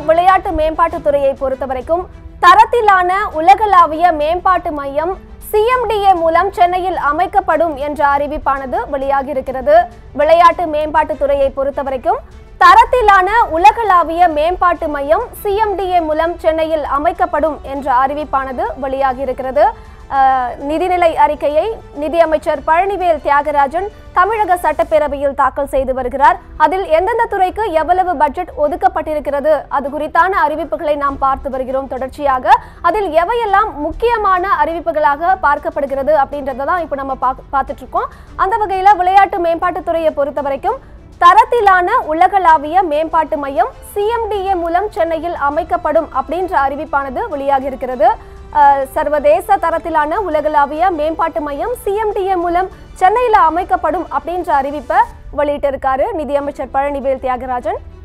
விளையாட்டு மேம்பாட்டுத் துறையை பொறுத்தவரைக்கும் தரத்திலான உலகளாவிய மேம்பாட்டு மையம் சிஎம்டிஏ மூலம் சென்னையில் அமைக்கப்படும் என்ற அறிவிப்பானது வெளியாகியிருக்கிறது விளையாட்டு மேம்பாட்டுத் துறையை பொறுத்தவரைக்கும் தரத்திலான உலகளாவிய மேம்பாட்டு மையம் சிஎம்டிஏ மூலம் சென்னையில் அமைக்கப்படும் என்ற அறிவிப்பானது வெளியாகியிருக்கிறது அஹ், நிதிநிலை அறிக்கையை நிதியமைச்சர் பழனிவேல் தியாகராஜன் தமிழக சட்டப்பேரவையில் தாக்கல் செய்து வருகிறார் அதில் எந்தெந்த துறைக்கு எவ்வளவு பட்ஜெட் ஒதுக்கப்பட்டிருக்கிறது அது குறித்தான அறிவிப்புகளை நாம் பார்த்து வருகிறோம் தொடர்ச்சியாக அதில் எவையெல்லாம் முக்கியமான அறிவிப்புகளாக பார்க்கப்படுகிறது அப்படின்றத தான் இப்போ நம்ம பாக்- பார்த்துட்டு இருக்கோம் அந்த வகையில் விளையாட்டு மேம்பாட்டுத் துறையை பொறுத்த வரைக்கும் தரத்திலான உலகளாவிய மேம்பாட்டு மையம் சிஎம்டிஏ மூலம் சென்னையில் அமைக்கப்படும் அப்படின்ற அறிவிப்பானது வெளியாகி இருக்கிறது அஹ், சர்வதேச தரத்திலான உலகளாவிய மேம்பாட்டு மையம் சிஎம்டிஏ மூலம் சென்னையில் அமைக்கப்படும் அப்படின்ற அறிவிப்பை வெளியிட்டிருக்காரு நிதியமைச்சர் பழனிவேல் தியாகராஜன்